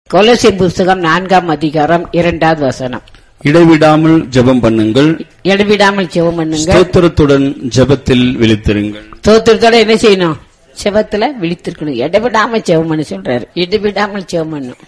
கொலோசியர் புஸ்தகம் நான்காம் அதிகாரம் இரண்டாவது வசனம் இடைவிடாமல் ஜெபம் பண்ணுங்கள் இடைவிடாமல் ஜெபம் பண்ணுங்க ஸ்தோத்திரத்துடன் ஜெபத்தில் விழித்திருங்கள் தோத்திரத்தோட என்ன செய்யணும் செவத்துல விழித்திருக்கணும் இடைவிடாம ஜெபம் பண்ண சொல்றாரு இடைவிடாமல் ஜெபம் பண்ணும்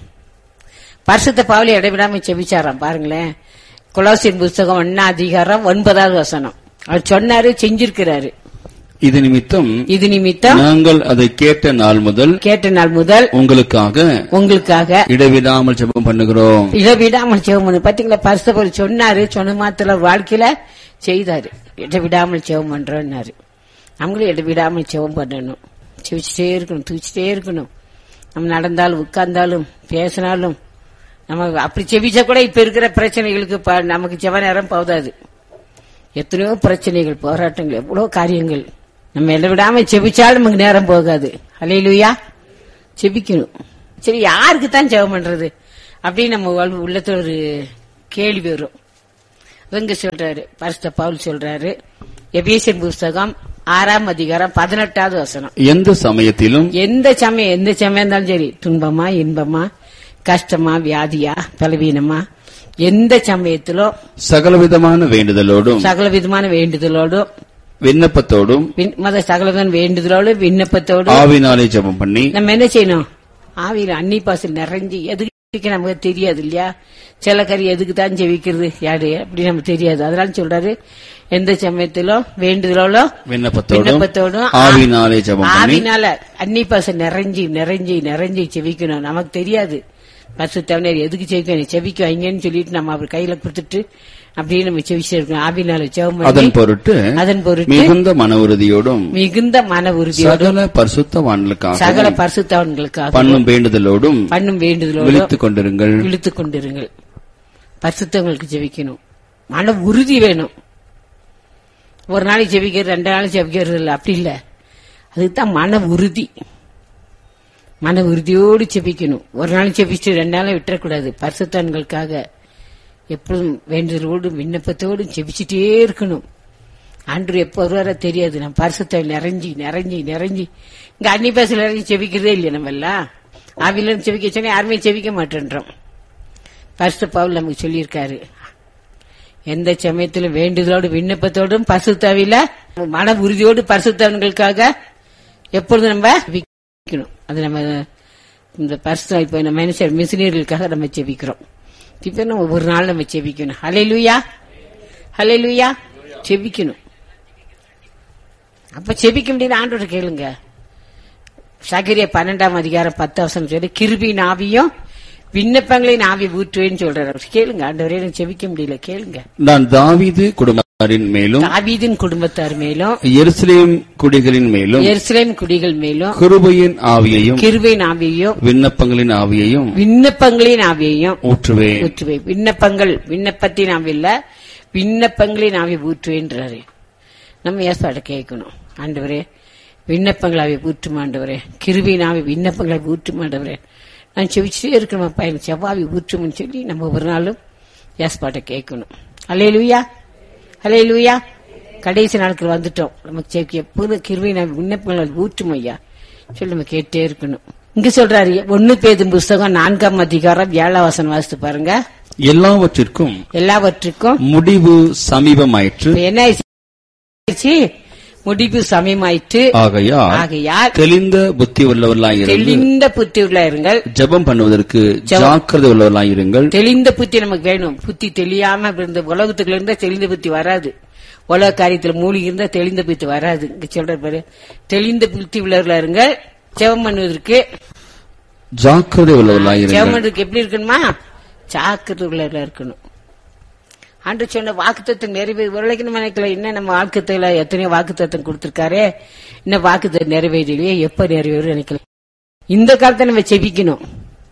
பரிசுத்த பாவலி இடைவிடாம செபிச்சாராம் பாருங்களேன் கொலோசியர் புஸ்தகம் ஒன்னா அதிகாரம் ஒன்பதாவது வசனம் அவர் சொன்னாரு செஞ்சிருக்கிறாரு இது நிமித்தம் இது நிமித்தம் நாங்கள் அதை கேட்ட நாள் முதல் கேட்ட நாள் முதல் உங்களுக்காக உங்களுக்காக இடைவிடாமல் ஜெபம் பண்ணுகிறோம் இடைவிடாமல் ஜெபம் பண்ணு பாத்தீங்களா பரிசுத்த சொன்னாரு சொன்ன மாத்திர வாழ்க்கையில செய்தாரு இடைவிடாமல் ஜெபம் பண்றோம்னாரு நம்மளும் இடைவிடாமல் ஜெபம் பண்ணணும் செவிச்சுட்டே இருக்கணும் தூச்சிட்டே இருக்கணும் நம்ம நடந்தாலும் உட்கார்ந்தாலும் பேசினாலும் நம்ம அப்படி செவிச்சா கூட இப்ப இருக்கிற பிரச்சனைகளுக்கு ப- நமக்கு ஜெப நேரம் போதாது எத்தனையோ பிரச்சனைகள் போராட்டங்கள் எவ்வளவு காரியங்கள் நம்ம எல்லாம் விடாம செபிச்சாலும் நமக்கு நேரம் போகாது அலையிலுயா செபிக்கணும் சரி யாருக்கு தான் ஜெபம் பண்றது அப்படின்னு நம்ம வாழ்வு- உள்ளத்துல ஒரு கேள்வி வரும் இவங்க சொல்றாரு பரிசுத்த பவுல் சொல்றாரு எபேசியன் புஸ்தகம் ஆறாம் அதிகாரம் பதினெட்டாவது வசனம் எந்த சமயத்திலும் எந்த சமயம் எந்த சமயம் இருந்தாலும் சரி துன்பமா இன்பமா கஷ்டமா வியாதியா பலவீனமா எந்த சமயத்திலும் சகலவிதமான வேண்டுதலோடும் சகல விதமான வேண்டுதலோடும் விண்ணப்பத்தோடும் விண்- மத சகலவிதமான வேண்டுதலோடு விண்ணப்பத்தோடு ஆவினாலே ஜெபம் பண்ணி நம்ம என்ன செய்யணும் ஆவியில அன்னி பாசல் நிறைஞ்சு எதுக்கு நமக்கு தெரியாது இல்லையா சில கறி எதுக்கு தான் ஜெபிக்கிறது யாரு அப்படி நமக்கு தெரியாது அதனால சொல்றாரு எந்த சமயத்திலும் வேண்டுதலோட விண்ணப்பத்தோடும் விண்ணப்பத்தோடும் ஆவினாலே ஜெபம் பண்ணி ஆவினால அன்னி பாசம் நிறைஞ்சி நிறைஞ்சி நிறைஞ்சி செபிக்கணும் நமக்கு தெரியாது பசு தவணர் எதுக்கு செபிக்கணும் செபிக்க வைங்கன்னு சொல்லிட்டு நம்ம அவர் கையில கொடுத்துட்டு அப்படியே நம்ம செவிச்சு இருக்கணும் ஆவினால ஜெபம் பண்ணி அதன் பொருட்டு அதன் பொருட்டு மிகுந்த மன உறுதியோடும் மிகுந்த மன உறுதியோடு சகல பரிசுத்தவான்களுக்காக சகல பரிசுத்தவன்களுக்காக பண்ணும் வேண்டுதலோடும் பண்ணும் வேண்டுதலோடு விழித்துக் கொண்டிருங்கள் இழுத்துக் கொண்டிருங்கள் பரிசுத்தவங்களுக்கு ஜெபிக்கணும் மன உறுதி வேணும் ஒரு நாளைக்கு ஜெபிக்கிறது ரெண்டு நாளைக்கு ஜெபிக்கிறது இல்ல அப்படி இல்ல அதுதான் மன உறுதி மன உறுதியோடு ஜெபிக்கணும் ஒரு நாள் ஜெபிச்சு ரெண்டு நாளை விட்டுறக்கூடாது பரிசுத்தவன்களுக்காக எப்பொழுதும் வேண்டுதலோடு விண்ணப்பத்தோடு ஜெபிச்சுட்டே இருக்கணும் ஆண்டு எப்போ வருவாரோ தெரியாது நம்ம பரிசுத்தை நிறைஞ்சி நிறைஞ்சி நிறைஞ்சி இங்க அன்னி பேசல நிறைஞ்சி செபிக்கிறதே இல்லையா நம்ம எல்லாம் ஆவில செபிக்க சொன்னா யாருமே செபிக்க மாட்டேன்றோம் பரிசு பவுல் நமக்கு சொல்லியிருக்காரு எந்த சமயத்திலும் வேண்டுதலோடு விண்ணப்பத்தோடும் பரிசுத்தாவில மன உறுதியோடு பரிசுத்தவன்களுக்காக எப்பொழுதும் நம்ம ஜெபிக்கணும் அது நம்ம இந்த பரிசு இப்ப நம்ம மனுஷர் மிஷினர்களுக்காக நம்ம செபிக்கிறோம் இப்ப நம்ம ஒரு நாள் நம்ம செபிக்கணும் ஹலே லூயா ஹலே லூயா செபிக்கணும் அப்ப செபிக்க முடியாது ஆண்டோட கேளுங்க சகரிய பன்னெண்டாம் அதிகாரம் பத்து அவசரம் சொல்லி கிருபி நாவியும் விண்ணப்பங்களின் ஆவி ஊற்றுவேன்னு சொல்றாரு அவர். கேளுங்க ஆண்டவரே எனக்கு செபிக்க முடியல கேளுங்க நான் தாவீது குடும்பத்தாரின் மேலும் தாவீதின் குடும்பத்தார் மேலும் எருசலேம் குடிகளின் மேலும் எருசலேம் குடிகள் மேலும் கிருபையின் ஆவியையும் கிருபையின் ஆவியையும் விண்ணப்பங்களின் ஆவியையும் விண்ணப்பங்களின் ஆவியையும் ஊற்றுவேன் ஊற்றுவே விண்ணப்பங்கள் விண்ணப்பத்தின் ஆவி இல்ல விண்ணப்பங்களின் ஆவி ஊற்றுவேன்றாரு நம்ம ஏற்பாடு கேட்கணும் ஆண்டவரே விண்ணப்பங்கள் ஆவி ஊற்றும் ஆண்டவரே கிருபியின் ஆவி விண்ணப்பங்களை ஊற்றும் ஆண்டவரே நான் செவிச்சுட்டே இருக்கணும் பையன் செவ்வாவி ஊற்றும்னு சொல்லி நம்ம ஒரு நாளும் ஏற்பாட்டை கேட்கணும் அலே லூயா அலே லூயா கடைசி நாட்கள் வந்துட்டோம் நமக்கு செவி எப்போதும் கிருபியின் ஆவி விண்ணப்பங்கள் ஊற்றும் ஐயா சொல்லி நம்ம கேட்டே இருக்கணும் இங்க சொல்றாரு ஒன்னு பேதும் புஸ்தகம் நான்காம் அதிகாரம் ஏழாம் வசனம் வாசித்து பாருங்க எல்லாவற்றிற்கும் எல்லாவற்றுக்கும் முடிவு சமீபமாயிற்று இப்ப என்ன ஆயிடுச்சு முடிவு சமயமாயிற்று ஆகையால் ஆகையால் தெளிந்த புத்தி உள்ளவர்களாயிருந்து தெளிந்த புத்தி உள்ள இருங்கள் ஜெபம் பண்ணுவதற்கு ஜாக்கிரதை உள்ளவர்களாயிருங்கள் தெளிந்த புத்தி நமக்கு வேணும் புத்தி தெளியாம இருந்த உலகத்துக்குள்ள இருந்தா தெளிந்த புத்தி வராது உலக காரியத்துல மூழ்கி இருந்தா தெளிந்த புத்தி வராது இங்க சொல்ற பாரு தெளிந்த புத்தி உள்ளவர்களா இருங்கள் ஜெபம் பண்ணுவதற்கு ஜாக்கிரதை உள்ளவர்களாயிருங்கள் ஜெபம் பண்ணுறதுக்கு எப்படி இருக்கணுமா ஜாக்கிரதை உள்ளவர்களா இருக்கணும் ஆண்டு சொன்ன வாக்குத்தத்தம் நிறைவே உருளைக்கு நம்ம நினைக்கல இன்னும் நம்ம வாக்குத்துல எத்தனையோ வாக்குத்தத்தம் கொடுத்திருக்காரே இன்னும் வாக்குத்தத்தம் நிறைவேறலையே எப்ப நிறைவேறும் நினைக்கல இந்த காலத்தை நம்ம செபிக்கணும்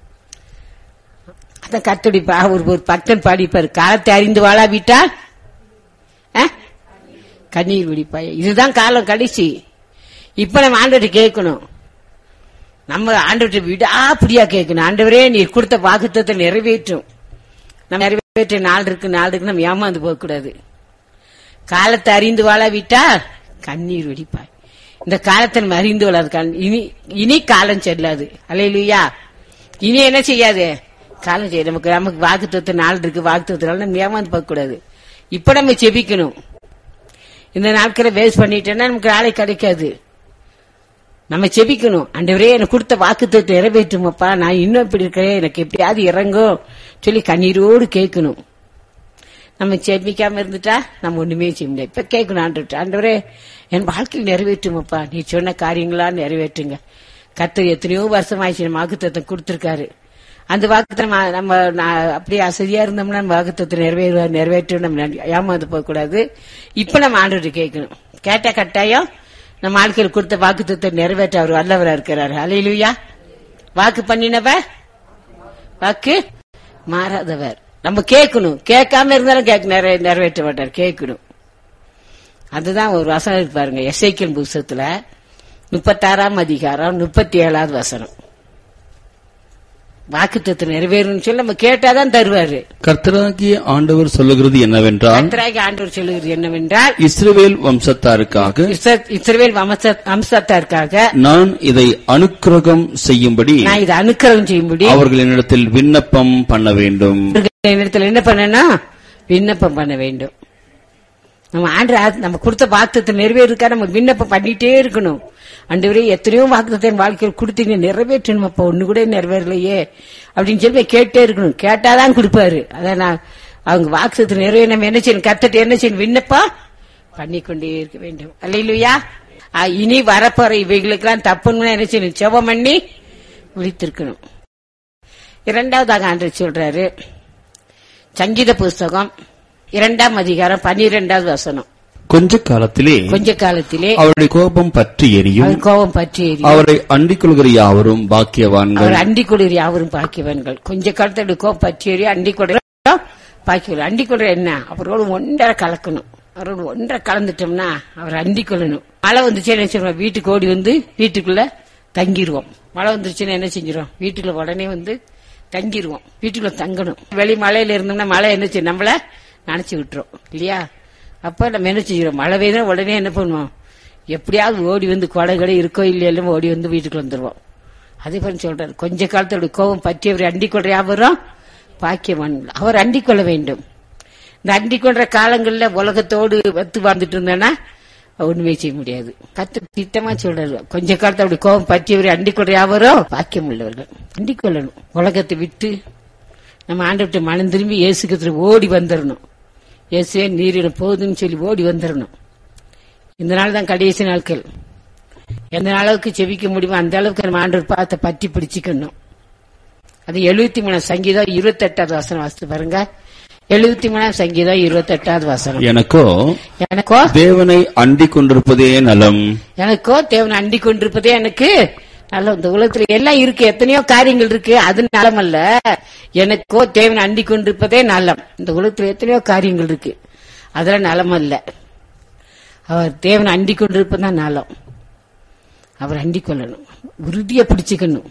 அதான் கத்தடி ஒரு ஒரு பக்தன் பாடிப்பாரு காலத்தை அறிந்து வாழா விட்டால் அஹ், கண்ணீர் விடிப்பாய் இதுதான் காலம் கடைசி இப்ப நம்ம ஆண்டவர்கிட்ட கேட்கணும் நம்ம ஆண்டவர்கிட்ட விடாப்பிடியா கேட்கணும் ஆண்டவரே நீர் கொடுத்த வாக்குத்தத்தை நிறைவேற்றும் நம்ம நிறைவேற்ற நாள் இருக்கு நாள் இருக்கு நம்ம ஏமாந்து போக கூடாது காலத்தை அறிந்து வாழ விட்டா கண்ணீர் வெடிப்பாய் இந்த காலத்தை நம்ம அறிந்து வளர்க்க இனி இனி காலம் செல்லாது அலையிலுயா இனி என்ன செய்யாது காலம் செய்ய நமக்கு நமக்கு வாக்குத்தத்து நாள் இருக்கு வாக்குத்தத்தினால நம்ம ஏமாந்து பார்க்க கூடாது இப்ப நம்ம செபிக்கணும் இந்த நாட்களை வேஸ்ட் பண்ணிட்டேன்னா நமக்கு நாளை கிடைக்காது நம்ம செபிக்கணும் அண்டவரே எனக்கு கொடுத்த வாக்குத்தத்தை நிறைவேற்றுமப்பா நான் இன்னும் இப்படி இருக்கிறேன் எனக்கு எப்படியாவது இறங்கும் சொல்லி கண்ணீரோடு கேட்கணும் நம்ம செபிக்காம இருந்துட்டா நம்ம ஒண்ணுமே செய்ய முடியாது இப்ப கேட்கணும் ஆண்டு ஆண்டவரே என் வாழ்க்கையில் நிறைவேற்றுமப்பா நீ சொன்ன காரியங்களா நிறைவேற்றுங்க கத்தர் எத்தனையோ வருஷம் ஆயிடுச்சு நம்ம வாக்குத்தத்தை கொடுத்திருக்காரு அந்த வாக்குத்தை நம்ம நம்ம நான் அப்படியே அசதியா இருந்தோம்னா நம்ம வாக்குத்தத்தை நிறைவேற நிறைவேற்ற நம்ம ஏமாந்து போக கூடாது இப்ப நம்ம ஆண்டு கேட்கணும் கேட்ட கட்டாயம் நம்ம வாழ்க்கையில் கொடுத்த வாக்குத்தத்தை நிறைவேற்ற அவர் வல்லவரா இருக்கிறாரு அலையிலுயா வாக்கு பண்ணினவர் வாக்கு மாறாதவர் நம்ம கேட்கணும் கேட்காம இருந்தாலும் கேட்க நிறைவே- நிறைவேற்ற மாட்டார் கேட்கணும் அதுதான் ஒரு வசனம் இருக்கு பாருங்க எஸ்ஐக்கியல் புஸ்தகத்துல முப்பத்தாறாம் அதிகாரம் முப்பத்தி ஏழாவது வசனம் வாக்குத்தத்தை நிறைவேறும்னு சொல்லி நம்ம கேட்டாதான் தருவாரு கர்த்தராகிய ஆண்டவர் சொல்லுகிறது என்னவென்றால் கர்த்தராகிய ஆண்டவர் சொல்லுகிறது என்னவென்றால் இஸ்ரவேல் வம்சத்தாருக்காக இஸ்ர- இஸ்ரவேல் வம்ச- வம்சத்தாருக்காக நான் இதை அனுக்கிரகம் செய்யும்படி நான் இதை அனுக்கிரகம் செய்யும்படி அவர்களிடத்தில் விண்ணப்பம் பண்ண வேண்டும் இடத்துல என்ன பண்ணணும் விண்ணப்பம் பண்ண வேண்டும் நம்ம ஆண்டு நம்ம கொடுத்த வாக்குத்தத்தை நிறைவேறுக்கா நம்ம விண்ணப்பம் பண்ணிட்டே இருக்கணும் ஆண்டவரே எத்தனையோ வாக்குத்தத்தை என் வாழ்க்கையில் கொடுத்தீங்க நிறைவேற்றணும் அப்ப ஒண்ணு கூட நிறைவேறலையே அப்படின்னு சொல்லி கேட்டே இருக்கணும் கேட்டாதான் கொடுப்பாரு அதான் நான் அவங்க வாக்குத்தத்தை நிறைவே நம்ம என்ன செய்யணும் கத்தட்டு என்ன செய்யணும் விண்ணப்பம் பண்ணிக்கொண்டே இருக்க வேண்டும் அல்லையிலுயா இனி வரப்போற இவைகளுக்கெல்லாம் தப்புன்னு என்ன செய்யணும் செவம் பண்ணி விழித்திருக்கணும் இரண்டாவதாக ஆண்டு சொல்றாரு சங்கீத புஸ்தகம் இரண்டாம் அதிகாரம் பன்னிரெண்டாவது வசனம் கொஞ்ச காலத்திலே கொஞ்ச காலத்திலே அவருடைய கோபம் பற்றி எரியும் அவர் கோபம் பற்றி எரியும். அவரை அண்டிக் கொள்கிற யாவரும் பாக்கியவான்கள் அவர் அண்டி கொள்கிற யாவரும் பாக்கியவன்கள் கொஞ்ச காலத்தோட கோபம் பற்றி எரியும் அண்டி கொள்கிற பாக்கியவன் அண்டி கொள்கிற என்ன அவரோடு ஒன்றரை கலக்கணும் அவரோடு ஒன்றரை கலந்துட்டோம்னா அவர் அண்டி கொள்ளணும் மழை வந்துச்சுன்னா என்ன செய்வோம் வீட்டுக்கு ஓடி வந்து வீட்டுக்குள்ள தங்கிருவோம் மழை வந்துருச்சுன்னா என்ன செஞ்சிரும் வீட்டுக்குள்ள உடனே வந்து தங்கிருவோம் வீட்டுக்குள்ள தங்கணும் வெளி மழையில இருந்தோம்னா மழை என்ன செய்யும் நம்மள நினைச்சு விட்டுரும் இல்லையா அப்ப நம்ம என்ன செஞ்சிடும் மழை பெய்தா உடனே என்ன பண்ணுவோம் எப்படியாவது ஓடி வந்து கொடை கடை இருக்கோ இல்லையோ ஓடி வந்து வீட்டுக்குள்ள வந்துருவோம் அதே போல சொல்றாரு கொஞ்ச காலத்தோட கோபம் பற்றியவர் அண்டிக் கொள்ற யாவரும் பாக்கியவான் அவர் அண்டிக் கொள்ள வேண்டும் இந்த அண்டிக் கொள்ற காலங்கள்ல உலகத்தோடு வத்து வாழ்ந்துட்டு இருந்தேன்னா ஒண்ணுமே செய்ய முடியாது கத்து திட்டமா சொல்றாரு கொஞ்ச காலத்தோட கோபம் பற்றியவர் அண்டிக் கொள்ற யாவரும் பாக்கியம் உள்ளவர்கள் அண்டிக் கொள்ளணும் உலகத்தை விட்டு நம்ம ஆண்டவர்கிட்ட மனம் திரும்பி இயேசுக்கு ஓடி வந்துடணும் இயேசுவே நீரிடம் போகுதுன்னு சொல்லி ஓடி வந்துடணும் இந்த நாள் தான் கடைசி நாட்கள் எந்த அளவுக்கு செவிக்க முடியுமோ அந்த அளவுக்கு நம்ம ஆண்டவர் பார்த்த பற்றி பிடிச்சுக்கணும் அது எழுபத்தி மூணாம் சங்கீதம் இருபத்தெட்டாவது வசனம் வாசித்து பாருங்க எழுபத்தி மூணாம் சங்கீதம் இருபத்தெட்டாவது வசனம் எனக்கோ எனக்கோ தேவனை அண்டிக் கொண்டிருப்பதே நலம் எனக்கோ தேவன் அண்டிக் கொண்டிருப்பதே எனக்கு நல்ல இந்த உலகத்துல எல்லாம் இருக்கு எத்தனையோ காரியங்கள் இருக்கு அது நலம் அல்ல எனக்கோ தேவன் அண்டிக் கொண்டிருப்பதே நலம் இந்த உலகத்துல எத்தனையோ காரியங்கள் இருக்கு அதெல்லாம் நலம் அல்ல அவர் தேவன் அண்டிக் கொண்டிருப்பதான் நலம் அவர் அண்டிக் கொள்ளணும் உறுதியா பிடிச்சுக்கணும்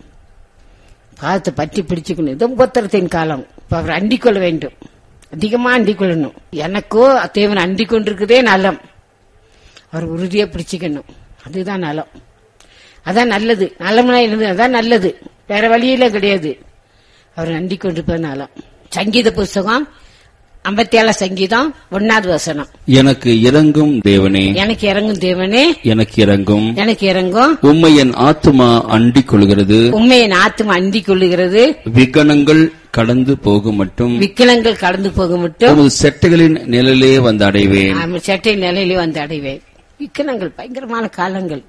பாதத்தை பற்றி பிடிச்சுக்கணும் இது உபத்திரத்தின் காலம் இப்ப அவர் அண்டிக் கொள்ள வேண்டும் அதிகமா அண்டிக் கொள்ளணும் எனக்கோ தேவன் அண்டிக் கொண்டிருக்குதே நலம் அவர் உறுதியா பிடிச்சுக்கணும் அதுதான் நலம் அதான் நல்லது நலம்னா என்னது அதான் நல்லது வேற வழியில கிடையாது அவர் நன்றி கொண்டிருப்பது நலம் சங்கீத புஸ்தகம் ஐம்பத்தி ஏழு சங்கீதம் ஒன்னாவது வசனம் எனக்கு இறங்கும் தேவனே எனக்கு இறங்கும் தேவனே எனக்கு இறங்கும் எனக்கு இறங்கும் உம்மை என் ஆத்துமா அண்டிக் கொள்கிறது உண்மையின் ஆத்தும் அண்டி கொள்ளுகிறது விகனங்கள் கடந்து போகும் மட்டும் விக்கலங்கள் கடந்து போக மட்டும் உமது செட்டைகளின் நிழலே வந்து அடைவேன் ஆமா, சட்டை நிலையிலே வந்து அடைவேன் விக்கலங்கள் பயங்கரமான காலங்கள்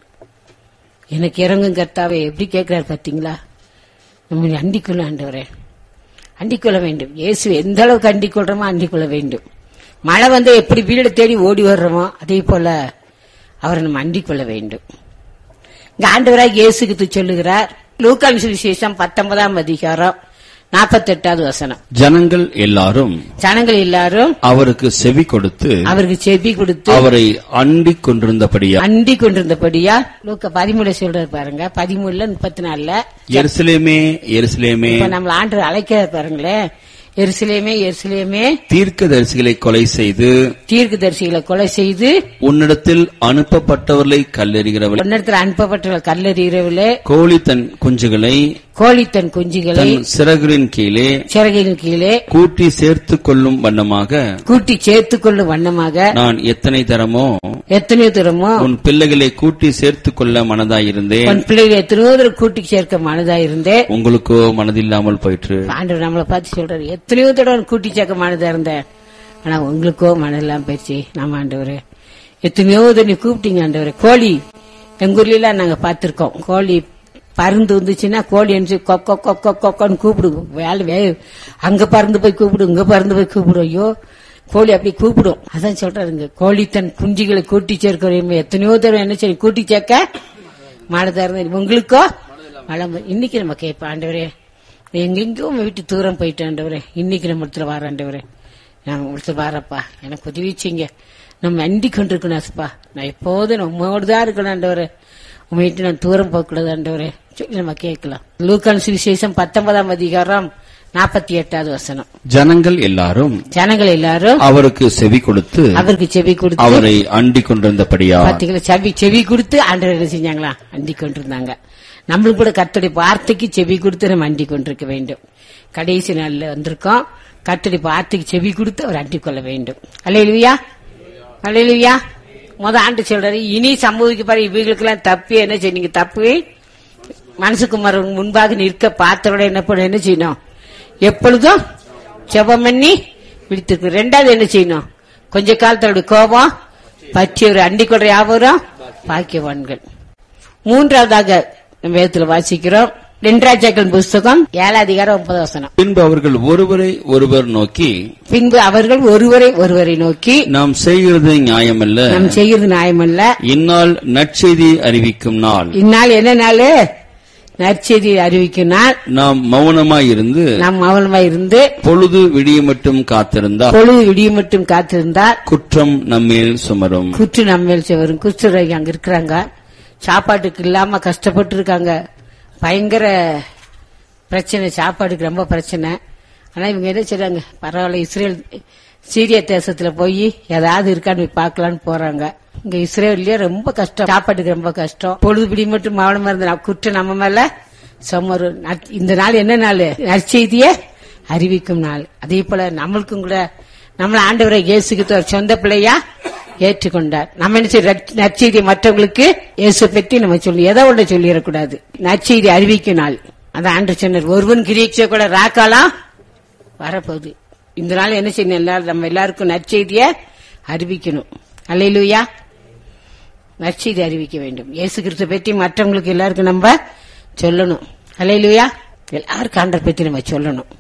எனக்கு இறங்கும் கர்த்தாவே எப்படி கேட்கிறார் பாத்தீங்களா நம்ம அண்டிக்கொள்ள ஆண்டவரே அண்டிக்கொள்ள வேண்டும் இயேசு எந்த அளவுக்கு அண்டிக் கொள்றோமோ அண்டிக் கொள்ள வேண்டும் மழை வந்து எப்படி வீடு தேடி ஓடி வர்றோமோ அதே போல அவரை நம்ம அண்டிக் கொள்ள வேண்டும் இங்க ஆண்டவராக இயேசுக்கு சொல்லுகிறார் லூக்கான் சுவிசேஷம் பத்தொன்பதாம் அதிகாரம் நாற்பத்தெட்டாவது வசனம் ஜனங்கள் எல்லாரும் ஜனங்கள் எல்லாரும் அவருக்கு செவி கொடுத்து அவருக்கு செவி கொடுத்து அவரை அண்டிக் கொண்டிருந்தபடியா அண்டி கொண்டிருந்தபடியா லூக்க பதிமூணு சொல்றாரு பாருங்க பதிமூணுல முப்பத்தி நாலுல எருசலேமே எருசலேமே இப்ப நம்மள ஆண்டு அழைக்கிறார் பாருங்களேன் எருசலேமே எருசலேமே தீர்க்கதரிசிகளை கொலை செய்து தீர்க்கதரிசிகளை கொலை செய்து உன்னிடத்தில் அனுப்பப்பட்டவர்களை கல்லெறிகிறவள் உன்னிடத்தில் அனுப்பப்பட்ட கல்லறிகிறவிலே கோழி தன் குஞ்சுகளை கோழி தன் குஞ்சுகளை தன் சிறகுகளின் கீழே சிறகின் கீழே கூட்டி சேர்த்துக் கொள்ளும் வண்ணமாக கூட்டி சேர்த்துக் கொள்ளும் வண்ணமாக நான் எத்தனை தரமோ எத்தனையோ தூரமோ உன் பிள்ளைகளை கூட்டி சேர்த்துக் கொள்ள மனதாயிருந்தேன் உன் பிள்ளைகளை எத்தனையோ தூரம் கூட்டி சேர்க்க மனதா இருந்தே உங்களுக்கோ மனதில்லாமல் போயிற்று ஆண்டவர் நம்மளை பார்த்து சொல்றாரு எத்தனையோ தடவை கூட்டி சேர்க்க மனதா இருந்தேன் ஆனா உங்களுக்கோ மனதெல்லாம் போயிடுச்சு நாம ஆண்டவரே எத்தனையோ தடவை கூப்பிட்டீங்க ஆண்டவரே கோழி எங்க ஊர்ல எல்லாம் நாங்க பார்த்திருக்கோம் கோழி பருந்து வந்துச்சுன்னா கோழி அனுப்பிச்சு கொக்கோ கொக்கோ கொக்கோன்னு கூப்பிடுவோம் வேலை வே அங்க பறந்து போய் கூப்பிடும் இங்க பறந்து போய் கூப்பிடும் ஐயோ கோழி அப்படி கூப்பிடும் அதான் சொல்றாருங்க கோழி தன் குஞ்சுகளை கூட்டி சேர்க்கிறோம் எத்தனையோ தடவை என்ன சரி கூட்டி சேர்க்க மனதா இருந்தது உங்களுக்கோ மழை இன்னைக்கு நம்ம கேட்போம் ஆண்டவரே எங்கெங்கோ உங்க வீட்டு தூரம் போயிட்டு ஆண்டவரே இன்னைக்கு நம்ம இடத்துல வர ஆண்டவரே நான் இடத்துல வரப்பா எனக்கு உதவி செய்யுங்க நம்ம அண்டி கொண்டிருக்கணும் அசப்பா நான் எப்போதும் உங்களோட தான் இருக்கணும் ஆண்டவரே உங்க வீட்டு நான் தூரம் போகக்கூடாது ஆண்டவரே சொல்லி நம்ம கேட்கலாம் லூக்கான் சுவிசேஷம் பத்தொன்பதாம் அதிகாரம் நாற்பத்தி எட்டாவது வசனம் ஜனங்கள் எல்லாரும் ஜனங்கள் எல்லாரும் அவருக்கு செவி கொடுத்து அவருக்கு செவி கொடுத்து அவரை அண்டிக் கொண்டிருந்தபடியா பாத்தீங்களா செவி செவி கொடுத்து ஆண்டவர் என்ன செஞ்சாங்களா அண்டி கொண்டிருந்தாங்க நம்மளும் கூட கர்த்தருடைய வார்த்தைக்கு செவி கொடுத்து நம்ம அண்டி கொண்டிருக்க வேண்டும் கடைசி நாள்ல வந்திருக்கோம் கர்த்தருடைய வார்த்தைக்கு செவி கொடுத்து அவர் அண்டிக் கொள்ள வேண்டும் அல்லையா அல்லையா முத ஆண்டு சொல்றாரு இனி சம்பவிக்க பாரு இவங்களுக்கெல்லாம் தப்பு என்ன செய்யுங்க தப்பு மனசுக்குமார் முன்பாக நிற்க பார்த்தவரோட என்ன பண்ண என்ன செய்யணும் எப்பொழுதும் ஜெபம் பண்ணி விழித்திருக்கு ரெண்டாவது என்ன செய்யணும் கொஞ்ச காலத்தோட கோபம் பற்றியவர் அண்டிக் கொள்ற யாவரும் பாக்கியவான்கள் மூன்றாவதாக நம்ம வேதத்துல வாசிக்கிறோம் ரெண்டராஜாக்கள் புஸ்தகம் ஏழாம் அதிகாரம் ஒன்பது வசனம் பின்பு அவர்கள் ஒருவரை ஒருவர் நோக்கி பின்பு அவர்கள் ஒருவரை ஒருவரை நோக்கி நாம் செய்கிறது நியாயமல்ல நாம் செய்யறது நியாயமல்ல இந்நாள் நற்செய்தி அறிவிக்கும் நாள் இந்நாள் என்ன நாள் நற்செய்தி அறிவிக்கும் நாள் நாம் மௌனமாயிருந்து நாம் மௌனமா இருந்து பொழுது விடிய மட்டும் காத்திருந்தால் பொழுது விடிய மட்டும் காத்திருந்தால் குற்றம் நம்மேல் சுமரும் குற்று நம்மேல் வரும் குஷ்டரோகி அங்க இருக்கிறாங்க சாப்பாட்டுக்கு இல்லாம கஷ்டப்பட்டு இருக்காங்க பயங்கர பிரச்சனை சாப்பாடுக்கு ரொம்ப பிரச்சனை ஆனா இவங்க என்ன செய்றாங்க பரவாயில்ல இஸ்ரேல் சீரிய தேசத்துல போய் ஏதாவது இருக்கான்னு போய் பார்க்கலான்னு போறாங்க இங்க இஸ்ரேல்லயே ரொம்ப கஷ்டம் சாப்பாட்டுக்கு ரொம்ப கஷ்டம் பொழுதுபிடி மட்டும் மௌனமா இருந்த குற்றம் நம்ம மேல சுமரு நற்- இந்த நாள் என்ன நாள் நற்செய்திய அறிவிக்கும் நாள் அதே போல நம்மளுக்கும் கூட நம்மள ஆண்டவரை இயேசுக்கு ஒரு சொந்த பிள்ளையா ஏற்றுக்கொண்டார் நம்ம என்ன செய்ய நற்செய்தி மற்றவங்களுக்கு இயேசு பற்றி நம்ம சொல்லி எதை ஒன்று சொல்லிடக்கூடாது நற்செய்தி அறிவிக்கும் நாள் அந்த ஆண்டு சொன்னார் ஒருவன் கிரீட்சை கூட ராக்காலாம் வரப்போகுது இந்த நாள் என்ன செய்யணும் எல்லாரும் நம்ம எல்லாருக்கும் நற்செய்திய அறிவிக்கணும் அல்லையிலுயா நற்செய்தி அறிவிக்க வேண்டும் இயேசு கிறிஸ்து பற்றி மற்றவங்களுக்கு எல்லாருக்கும் நம்ம சொல்லணும் அல்லையிலுயா எல்லாருக்கும் ஆண்டர் பற்றி நம்ம சொல்லணும்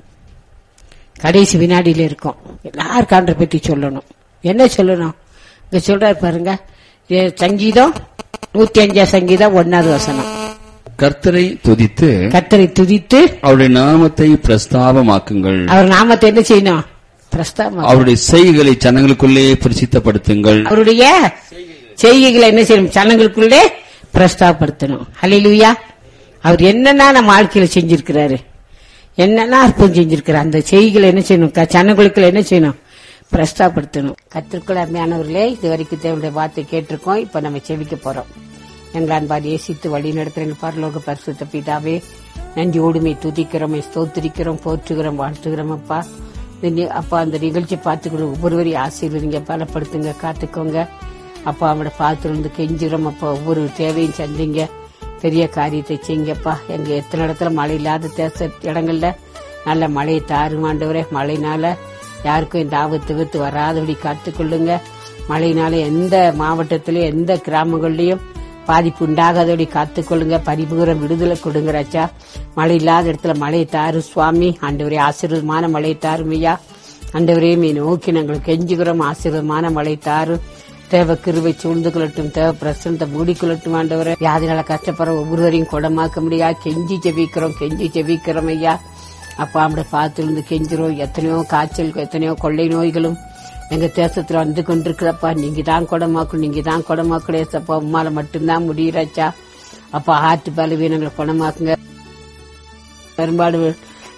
கடைசி வினாடியில இருக்கோம் எல்லாருக்கும் ஆண்டர் பற்றி சொல்லணும் என்ன சொல்லணும் இங்க சொல்றாரு பாருங்க இது சங்கீதம் நூத்தி அஞ்சா சங்கீதம் ஒன்னாவது வசனம் கர்த்தரை துதித்து கர்த்தரை துதித்து அவருடைய நாமத்தை பிரஸ்தாபமாக்குங்கள் அவர் நாமத்தை என்ன செய்யணும் பிரஸ்தாபம் அவருடைய செய்கைகளை ஜனங்களுக்குள்ளே பிரசித்தப்படுத்துங்கள் அவருடைய செய்கைகளை என்ன செய்யணும் ஜனங்களுக்குள்ளே பிரஸ்தாபப்படுத்தணும் ஹalleluya அவர் என்னென்ன நம்ம வாழ்க்கையில செஞ்சிருக்கிறாரு என்னென்ன அற்புதம் செஞ்சிருக்கிறார் அந்த செய்கைகளை என்ன செய்யணும் க- ஜனங்களுக்குள்ள என்ன செய்யணும் பிரஸ்தாபப்படுத்தணும் கத்திற்குள் அருமையானவர்களே இது வரைக்கும் தேவனுடைய வார்த்தை கேட்டிருக்கோம் இப்ப நம்ம செவிக்க போறோம் எங்கள் அன்பார் ஏசித்து வழி நடத்துற எங்கள் பரலோக பரிசுத்த பிதாவே நன்றி ஓடுமை துதிக்கிறோம் ஸ்தோத்திரிக்கிறோம் போற்றுகிறோம் வாழ்த்துகிறோம் அப்பா இந்த நி- அப்பா அந்த நிகழ்ச்சி பார்த்துக்கிற ஒவ்வொருவரையும் ஆசீர்வதிங்க பலப்படுத்துங்க காத்துக்கோங்க அப்பா அவங்கள பார்த்துருந்து கெஞ்சுறோம் அப்பா ஒவ்வொரு தேவையும் சந்திங்க பெரிய காரியத்தை செய்யுங்கப்பா எங்க எத்தனை இடத்துல மழை இல்லாத தேச இடங்கள்ல நல்ல மழையை தாருமாண்டவரே மழைனால யாருக்கும் இந்த ஆபத்து வித்து வராதபடி காத்துக்கொள்ளுங்க மழையினால எந்த மாவட்டத்திலயும் எந்த கிராமங்கள்லயும் பாதிப்பு உண்டாகாதபடி காத்துக்கொள்ளுங்க பரிபூரம் விடுதலை கொடுங்க ராஜா மழை இல்லாத இடத்துல மழையை தாரு சுவாமி ஆண்டவரே ஆசீர்வாதமான மழையை தாரும் ஐயா ஆண்டவரே மீ நோக்கி நாங்கள் கெஞ்சுகிறோம் ஆசீர்வாதமான மழை தாரு தேவ கிருவை சூழ்ந்து கொள்ளட்டும் தேவ பிரசனத்தை மூடிக்கொள்ளட்டும் ஆண்டவரே வியாதினால கஷ்டப்படுற ஒவ்வொருவரையும் குடமாக்க முடியா கெஞ்சி ஜெபிக்கிறோம் கெஞ்சி ஜெபிக்கிறோம் ஐயா அப்பா அப்படி பார்த்துருந்து கெஞ்சிரும் எத்தனையோ காய்ச்சல் எத்தனையோ கொள்ளை நோய்களும் எங்க தேசத்துல வந்து கொண்டிருக்கிறப்பா நீங்க தான் குடமாக்கணும் நீங்க தான் குடமாக்கணும் ஏசப்பா உம்மால மட்டும்தான் முடியறாச்சா அப்பா ஆட்டு பலவீனங்களை குணமாக்குங்க பெரும்பாடு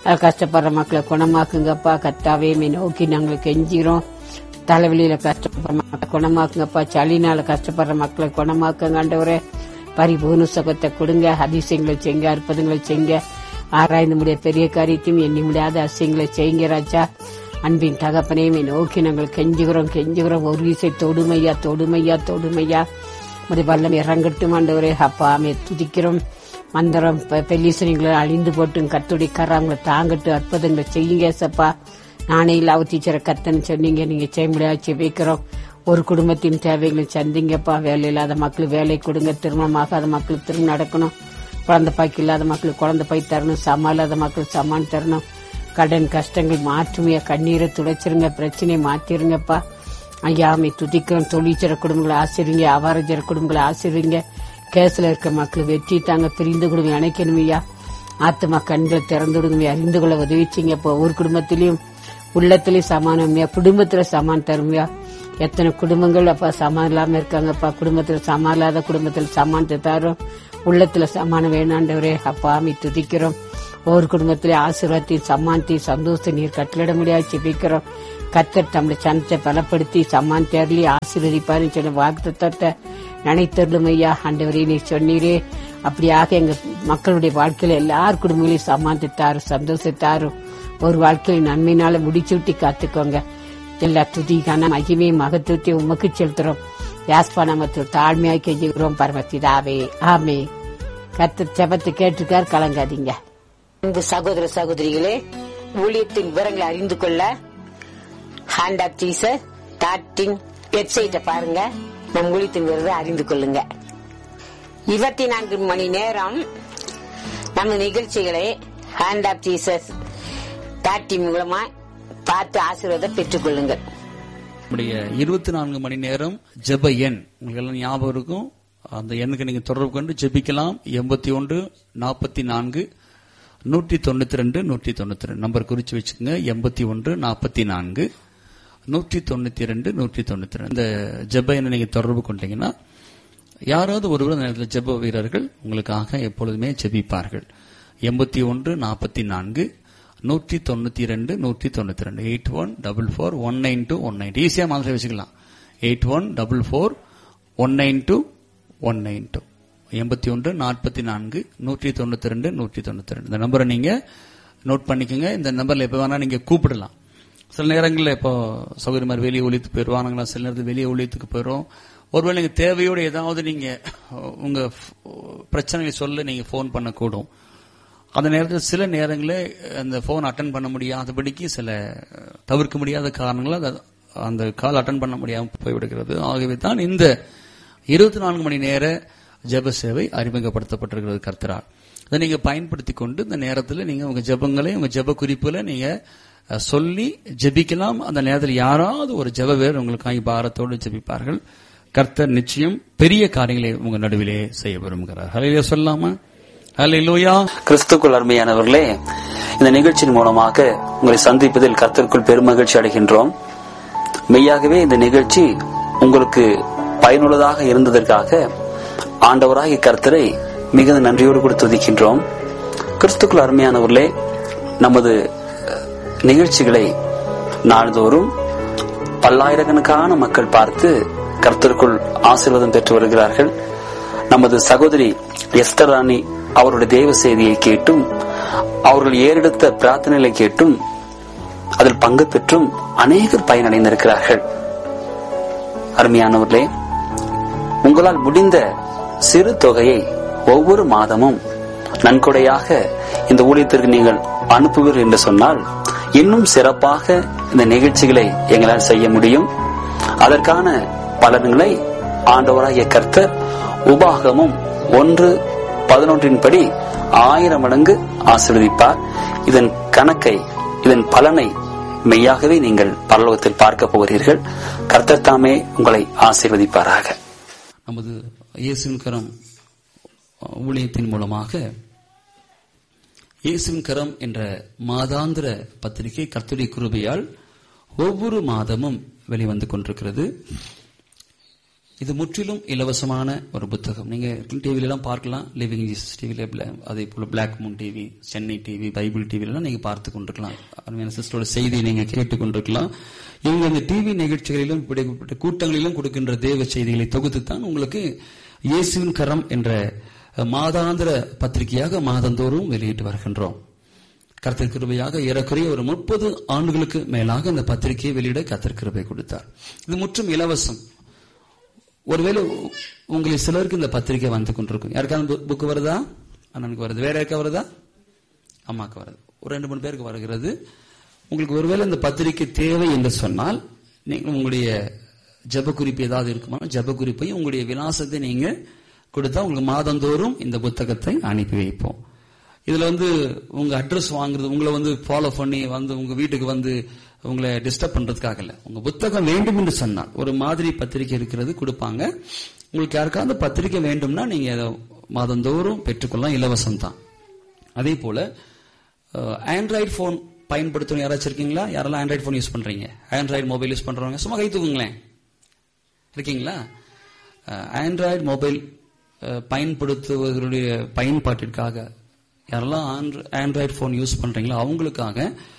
அஹ் கஷ்டப்படுற மக்களை குணமாக்குங்கப்பா கத்தாவே மே நோக்கி நாங்கள் கெஞ்சிரோம் தலைவலியில கஷ்டப்படுற மக்களை குணமாக்குங்கப்பா சளினால கஷ்டப்படுற மக்களை குணமாக்குங்க ஆண்டவரே பரிபூர்ண சுகத்தை கொடுங்க அதிசயங்களை செய்யுங்க அற்புதங்களை செய்யுங்க ஆராய்ந்து முடிய பெரிய காரியத்தையும் எண்ணி முடியாத அதிசயங்களை செய்யுங்க ராஜா அன்பின் தகப்பனையுமே நோக்கி நாங்கள் கெஞ்சுகிறோம் கெஞ்சுகிறோம் ஒரு வீசை தொடுமையா தொடுமையா தொடுமையா ஒரு வல்லம் இறங்கட்டும் ஆண்டவரே அப்பா ஆமே துதிக்கிறோம் மந்திரம் பெ- பெல்லீசனிங்களை அழிந்து போட்டும் கத்துடி கராங்களை தாங்கட்டு அற்புதங்களை செய்யுங்க சப்பா நானே இல்லாவ டீச்சரை கத்தன்னு சொன்னீங்க நீங்க செய்ய முடியாது செபிக்கிறோம் ஒரு குடும்பத்தின் தேவைகளை சந்திங்கப்பா வேலை இல்லாத மக்களுக்கு வேலை கொடுங்க திருமணமாகாத மக்களுக்கு திருமணம் நடக்கணும் குழந்தை பாய்க்கு இல்லாத மக்களுக்கு குழந்தை பாய் தரணும் சமா இல்லாத மக்களுக்கு சமான் தரணும் கடன் கஷ்டங்கள் மாற்றுமையா கண்ணீரை துடைச்சிருங்க பிரச்சனையை மாத்திருங்கப்பா ஐயாமை துதிக்கிறோம் தொழிற்சர குடும்பங்களை ஆசிரிங்க அவாரஜர குடும்பங்களை ஆசிரிங்க கேஸ்ல இருக்க மக்கள் வெற்றி தாங்க பிரிந்து குடும்பம் இணைக்கணும் ஐயா ஆத்மா கண்களை திறந்து விடுங்க அறிந்து கொள்ள உதவிச்சிங்க இப்போ ஒரு குடும்பத்திலையும் உள்ளத்திலயும் சமானம்யா குடும்பத்துல சமான் தருமையா எத்தனை குடும்பங்கள் அப்பா சமான் இல்லாம இருக்காங்கப்பா குடும்பத்துல சமான் இல்லாத குடும்பத்துல சமானத்தை தரும் உள்ளத்துல சமானம் வேணாண்டவரே அப்பா ஆமி துதிக்கிறோம் ஒவ்வொரு குடும்பத்திலே ஆசீர்வாதத்தையும் சம்மானத்தையும் சந்தோஷத்தை நீர் கட்டளிட முடியாது ஜெபிக்கிறோம் கத்தர் தம்முடைய சனத்தை பலப்படுத்தி சம்மான் தேர்லி ஆசீர்வதிப்பாருன்னு சொன்ன வாக்குத்தத்தை நினைத்தருளும் ஐயா ஆண்டவரே நீர் சொன்னீரே அப்படியாக எங்க மக்களுடைய வாழ்க்கையில எல்லார் குடும்பங்களையும் சமாளித்தாரு சந்தோஷத்தாரும் ஒரு வாழ்க்கையில் நன்மையினால முடிச்சுட்டி காத்துக்கோங்க எல்லா துதிக்கான மகிமையும் மகத்துவத்தையும் உமக்கு செலுத்துறோம் யாஸ்பா நமத்தில் தாழ்மையாய் கெஞ்சுகிறோம் பரமத்திதாவே ஆமே கத்தர் செபத்தை கேட்டிருக்கார் கலங்காதீங்க அன்பு சகோதர சகோதரிகளே ஊழியத்தின் விவரங்களை அறிந்து கொள்ள ஹேண்ட் ஆப் டீசர் டாட்டின் வெப்சைட்டை பாருங்க நம் ஊழியத்தின் விவரத்தை அறிந்து கொள்ளுங்க இருபத்தி நான்கு மணி நேரம் நம்ம நிகழ்ச்சிகளை ஹேண்ட் ஆப் ஜீசஸ் டாட்டி மூலமா பார்த்து ஆசீர்வாதம் பெற்றுக் கொள்ளுங்கள் நம்முடைய இருபத்தி நான்கு மணி நேரம் ஜெப எண் உங்களுக்கு எல்லாம் ஞாபகம் இருக்கும் அந்த எண்ணுக்கு நீங்க தொடர்பு கொண்டு ஜெபிக்கலாம் எண்பத்தி ஒன்று நாற்பத்தி நான்கு நூற்றி தொண்ணூத்தி ரெண்டு நூற்றி தொண்ணூத்தி ரெண்டு நம்பர் குறிச்சு வச்சுக்கோங்க எண்பத்தி ஒன்று நாற்பத்தி நான்கு நூற்றி தொண்ணூத்தி ரெண்டு நூற்றி தொண்ணூத்தி ரெண்டு இந்த ஜெப எண்ணை நீங்க தொடர்பு கொண்டீங்கன்னா யாராவது ஒருவர் அந்த நேரத்தில் ஜெப வீரர்கள் உங்களுக்காக எப்பொழுதுமே ஜெபிப்பார்கள் எண்பத்தி ஒன்று நாற்பத்தி நான்கு நூற்றி தொண்ணூத்தி ரெண்டு நூற்றி தொண்ணூத்தி ரெண்டு eight one double four one nine two one nine ஈஸியா மாதிரி வச்சுக்கலாம் eight one double four one nine two one nine two எண்பத்தி ஒன்று நாற்பத்தி நான்கு நூற்றி தொண்ணூத்தி ரெண்டு நூற்றி தொண்ணூத்தி ரெண்டு இந்த நம்பரை நீங்க நோட் பண்ணிக்கோங்க இந்த நம்பர்ல எப்ப வேணா நீங்க கூப்பிடலாம் சில நேரங்களில் இப்போ சௌகரிய மாதிரி வெளியே ஒழித்து போயிடுவானுங்களா சில நேரத்தில் வெளியே ஒழித்துக்கு போயிடும் ஒருவேளை நீங்க தேவையோடு ஏதாவது நீங்க உங்க f- பிரச்சனைகளை சொல்ல நீங்க ஃபோன் பண்ணக்கூடும் அந்த நேரத்தில் சில நேரங்களில் அந்த ஃபோன் அட்டன் பண்ண முடியாதபடிக்கு சில அஹ், தவிர்க்க முடியாத காரணங்களால் அது- அந்த கால் அட்டன் பண்ண முடியாமல் போய்விடுகிறது ஆகவே தான் இந்த இருபத்தி நான்கு மணி நேர ஜெப சேவை அறிமுகப்படுத்தப்பட்டிருக்கிறது கர்த்தரால் அதை நீங்க பயன்படுத்தி கொண்டு இந்த நேரத்தில் நீங்க உங்க ஜெபங்களை உங்க ஜெப குறிப்புல நீங்க அஹ், சொல்லி ஜெபிக்கலாம் அந்த நேரத்தில் யாராவது ஒரு ஜெப வேறு உங்களுக்காக பாரத்தோடு ஜெபிப்பார்கள் கர்த்தர் நிச்சயம் பெரிய காரியங்களை உங்க நடுவிலே செய்ய விரும்புகிறார் ஹலையிலே சொல்லாமா ஹலையிலோயா கிறிஸ்துக்குள் அருமையானவர்களே இந்த நிகழ்ச்சியின் மூலமாக உங்களை சந்திப்பதில் கர்த்தருக்குள் பெருமகிழ்ச்சி அடைகின்றோம் மெய்யாகவே இந்த நிகழ்ச்சி உங்களுக்கு பயனுள்ளதாக இருந்ததற்காக ஆண்டவராகிய கர்த்தரை மிகுந்த நன்றியோடு கூட துதிக்கின்றோம் கிறிஸ்துக்குள் அருமையானவர்களே நமது அஹ், நிகழ்ச்சிகளை நாள்தோறும் பல்லாயிரக்கணக்கான மக்கள் பார்த்து கர்த்தருக்குள் ஆசீர்வாதம் பெற்று வருகிறார்கள் நமது சகோதரி எஸ்தர் ராணி அவருடைய தேவ செய்தியை கேட்டும் அவர்கள் ஏறெடுத்த பிரார்த்தனைகளை கேட்டும் அதில் பங்கு பெற்றும் அநேகர் பயனடைந்திருக்கிறார்கள் அருமையானவர்களே உங்களால் முடிந்த சிறு தொகையை ஒவ்வொரு மாதமும் நன்கொடையாக இந்த ஊழியத்திற்கு நீங்கள் அனுப்புவீர்கள் என்று சொன்னால் இன்னும் சிறப்பாக இந்த நிகழ்ச்சிகளை எங்களால் செய்ய முடியும் அதற்கான பலன்களை ஆண்டவராகிய கர்த்தர் உபாகமும் ஒன்று பதினொன்றின் படி ஆயிரம் மடங்கு ஆசீர்வதிப்பார் இதன் கணக்கை இதன் பலனை மெய்யாகவே நீங்கள் பரலோகத்தில் பார்க்க போகிறீர்கள் கர்த்தர் தாமே உங்களை ஆசீர்வதிப்பாராக நமது இயேசுவின் கரம் ஊழியத்தின் மூலமாக இயேசுவின் கரம் என்ற மாதாந்திர பத்திரிகை கர்த்தருடைய கிருபையால் ஒவ்வொரு மாதமும் வெளிவந்து கொண்டிருக்கிறது இது முற்றிலும் இலவசமான ஒரு புத்தகம் நீங்க டிவில எல்லாம் பார்க்கலாம் லிவிங் ஜீசஸ் டிவில அதே போல Black Moon TV Chennai TV Bible TV எல்லாம் நீங்க பார்த்து கொண்டிருக்கலாம் அருமையான சிஸ்டரோட செய்தியை நீங்க கேட்டுக் கொண்டிருக்கலாம் இவங்க இந்த டிவி நிகழ்ச்சிகளிலும் இப்படிப்பட்ட கூட்டங்களிலும் கொடுக்கின்ற தேவ செய்திகளை தொகுத்து தான் உங்களுக்கு இயேசுவின் கரம் என்ற மாதாந்திர பத்திரிகையாக மாதந்தோறும் வெளியிட்டு வருகின்றோம் கர்த்தர் கிருபையாக ஏறக்குறைய ஒரு முப்பது ஆண்டுகளுக்கு மேலாக இந்த பத்திரிகையை வெளியிட கர்த்தர் கிருபை கொடுத்தார் இது முற்றும் இலவசம் ஒருவேளை உங்களுக்கு சிலருக்கு இந்த பத்திரிகை வந்து கொண்டிருக்கும் யாருக்காவது புக் வருதா அண்ணனுக்கு வருது வேற யாருக்கா வருதா அம்மாக்கு வருது ஒரு ரெண்டு மூணு பேருக்கு வருகிறது உங்களுக்கு ஒருவேளை இந்த பத்திரிகை தேவை என்று சொன்னால் நீங்கள் உங்களுடைய ஜப குறிப்பு ஏதாவது இருக்குமா ஜப குறிப்பையும் உங்களுடைய விலாசத்தை நீங்க கொடுத்தா உங்களுக்கு மாதந்தோறும் இந்த புத்தகத்தை அனுப்பி வைப்போம் இதுல வந்து உங்க அட்ரஸ் வாங்குறது உங்களை வந்து ஃபாலோ பண்ணி வந்து உங்க வீட்டுக்கு வந்து உங்களை டிஸ்டர்ப் பண்றதுக்காக இல்ல உங்க புத்தகம் வேண்டும் என்று சொன்னால் ஒரு மாதிரி பத்திரிகை இருக்கிறது கொடுப்பாங்க உங்களுக்கு யாருக்காவது பத்திரிகை வேண்டும்னா நீங்க அதை மாதந்தோறும் பெற்றுக்கொள்ளலாம் இலவசம் தான் அதே போல ஆண்ட்ராய்டு போன் பயன்படுத்தணும் யாராச்சும் இருக்கீங்களா யாரெல்லாம் ஆண்ட்ராய்டு போன் யூஸ் பண்றீங்க ஆண்ட்ராய்டு மொபைல் யூஸ் பண்றவங்க சும்மா கை தூக்குங்களேன் இருக்கீங்களா ஆண்ட்ராய்டு மொபைல் பயன்படுத்துவதனுடைய பயன்பாட்டிற்காக யாரெல்லாம் ஆண்ட்ராய்டு போன் யூஸ் பண்றீங்களோ அவங்களுக்காக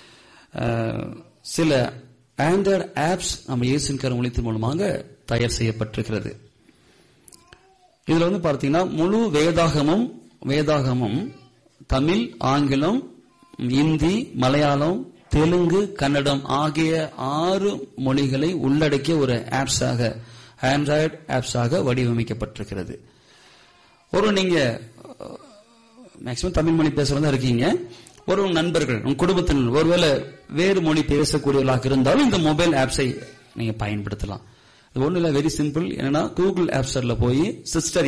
சில ஆண்ட்ராய்டு ஆப்ஸ் நம்ம இயேசின் கருமொழித்தின் மூலமாக தயார் செய்யப்பட்டிருக்கிறது இதுல வந்து பார்த்தீங்கன்னா முழு வேதாகமும் வேதாகமும் தமிழ் ஆங்கிலம் இந்தி மலையாளம் தெலுங்கு கன்னடம் ஆகிய ஆறு மொழிகளை உள்ளடக்கிய ஒரு ஆப்ஸாக ஆண்ட்ராய்டு ஆப்ஸாக வடிவமைக்கப்பட்டிருக்கிறது ஒரு நீங்க மேக்சிமம் தமிழ் மொழி பேசுறதா இருக்கீங்க ஒரு நண்பர்கள் உங்க குடும்பத்தினர் ஒருவேளை வேறு மொழி பேசக்கூடியவர்களாக இருந்தாலும் இந்த மொபைல் ஆப்ஸை நீங்க பயன்படுத்தலாம் இது ஒண்ணு இல்ல வெரி சிம்பிள் என்னன்னா கூகுள் ஆப் ஸ்டோர்ல போய் சிஸ்டர்